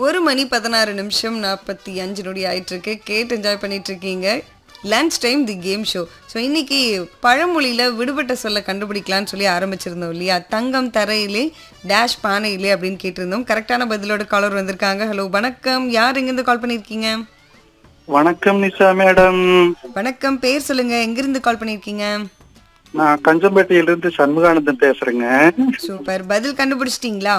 ஒரு மணி பதினாறு நிமிஷம் நாற்பத்தி அஞ்சு நொடி ஆயிட்டு இருக்கு கேட்டு என்ஜாய் பண்ணிட்டு இருக்கீங்க lunch time the game show so இன்னைக்கு பழமொழியில விடுபட்ட சொல்ல கண்டுபிடிக்கலாம்னு சொல்லி ஆரம்பிச்சிருந்தோம் இல்லையா தங்கம் தரையிலே டேஷ் பானையிலே அப்படின்னு கேட்டிருந்தோம் கரெக்டான பதிலோட காலர் வந்திருக்காங்க ஹலோ வணக்கம் யார் எங்கிருந்து கால் பண்ணியிருக்கீங்க வணக்கம் நிஷா மேடம் வணக்கம் பேர் சொல்லுங்க எங்கிருந்து கால் பண்ணியிருக்கீங்க நான் கஞ்சம்பேட்டையிலிருந்து சண்முகானந்தன் பேசுறேங்க சூப்பர் பதில் கண்டுபிடிச்சிட்டிங்களா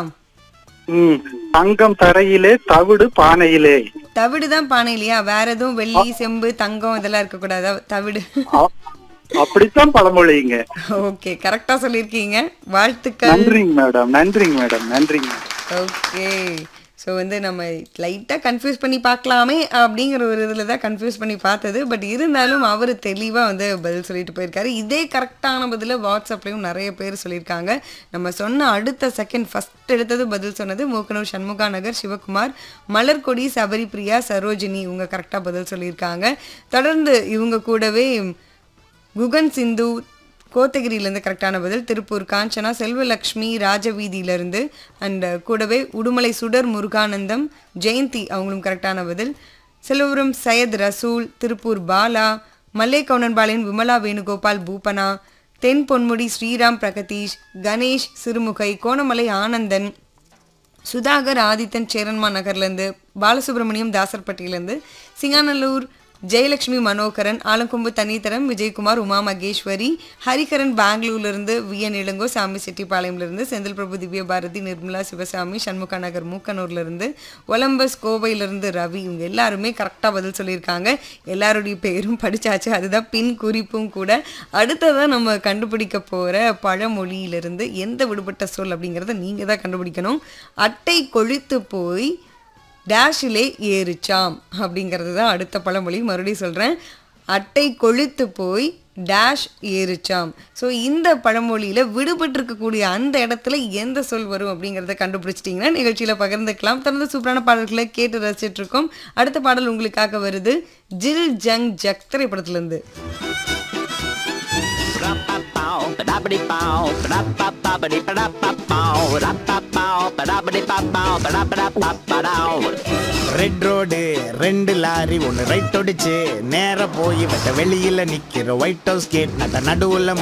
ம் தங்கம் தரையிலே தவிடு பானையிலே தவிடு தான் பானை இல்லையா வேற எதுவும் வெள்ளி செம்பு தங்கம் இதெல்லாம் இருக்கக்கூடாதா தவிடு அ- அப்படித்தான் பழமொழிங்க ஓகே கரெக்டா சொல்லியிருக்கீங்க வாழ்த்துக்கள் நன்றிங்க மேடம் நன்றிங்க மேடம் நன்றிங்க ஓகே ஸோ வந்து நம்ம லைட்டாக கன்ஃபியூஸ் பண்ணி பார்க்கலாமே அப்படிங்கிற ஒரு இதில் தான் கன்ஃபியூஸ் பண்ணி பார்த்தது பட் இருந்தாலும் அவர் தெளிவாக வந்து பதில் சொல்லிட்டு போயிருக்காரு இதே கரெக்டான பதில வாட்ஸ்அப்லேயும் நிறைய பேர் சொல்லியிருக்காங்க நம்ம சொன்ன அடுத்த செகண்ட் ஃபஸ்ட் எடுத்தது பதில் சொன்னது மூக்கனூர் சண்முகா நகர் சிவகுமார் மலர்கொடி சபரி பிரியா சரோஜினி இவங்க கரெக்டாக பதில் சொல்லியிருக்காங்க தொடர்ந்து இவங்க கூடவே குகன் சிந்து கோத்தகிரியிலேருந்து கரெக்டான பதில் திருப்பூர் காஞ்சனா செல்வலக்ஷ்மி ராஜவீதியிலேருந்து அண்ட் கூடவே உடுமலை சுடர் முருகானந்தம் ஜெயந்தி அவங்களும் கரெக்டான பதில் செல்வபுரம் சையத் ரசூல் திருப்பூர் பாலா மல்லை கவுனன்பாளையம் விமலா வேணுகோபால் பூபனா தென் பொன்முடி ஸ்ரீராம் பிரகதீஷ் கணேஷ் சிறுமுகை கோணமலை ஆனந்தன் சுதாகர் ஆதித்தன் சேரன்மா நகர்லேருந்து பாலசுப்ரமணியம் தாசர்பட்டியிலேருந்து சிங்காநல்லூர் ஜெயலட்சுமி மனோகரன் ஆலங்கொம்பு தனித்தரம் விஜயகுமார் உமா மகேஸ்வரி ஹரிகரன் பெங்களூர்லேருந்து வி என் இளங்கோ சாமி செட்டிப்பாளையம்லேருந்து செந்தில் பிரபு திவ்ய பாரதி நிர்மலா சிவசாமி சண்முகா நகர் மூக்கனூர்லேருந்து ஒலம்பஸ் கோவையிலேருந்து ரவி இவங்க எல்லாருமே கரெக்டாக பதில் சொல்லியிருக்காங்க எல்லாருடைய பேரும் படிச்சாச்சு அதுதான் பின் குறிப்பும் கூட அடுத்ததான் நம்ம கண்டுபிடிக்க போகிற பழமொழியிலிருந்து எந்த விடுபட்ட சொல் அப்படிங்கிறத நீங்கள் தான் கண்டுபிடிக்கணும் அட்டை கொழித்து போய் டேஷிலே ஏறிச்சாம் அப்படிங்கிறது தான் அடுத்த பழமொழி மறுபடியும் சொல்கிறேன் அட்டை கொழித்து போய் டேஷ் ஏறிச்சாம் ஸோ இந்த பழமொழியில் விடுபட்டிருக்கக்கூடிய அந்த இடத்துல எந்த சொல் வரும் அப்படிங்கிறத கண்டுபிடிச்சிட்டிங்கன்னா நிகழ்ச்சியில் பகிர்ந்துக்கலாம் தொடர்ந்து சூப்பரான பாடல்களை கேட்டு ரசிச்சிட்டு இருக்கோம் அடுத்த பாடல் உங்களுக்காக வருது ஜில் ஜங் ஜக் திரைப்படத்துலேருந்து ரெட் ரோடு ரெண்டு லாரி ஒன்னு ரைட் ஒடிச்சு நேரா போய் வெட்ட வெளியில நிக்கிற ஒயிட் ஹவுஸ் கேட் நடுவுல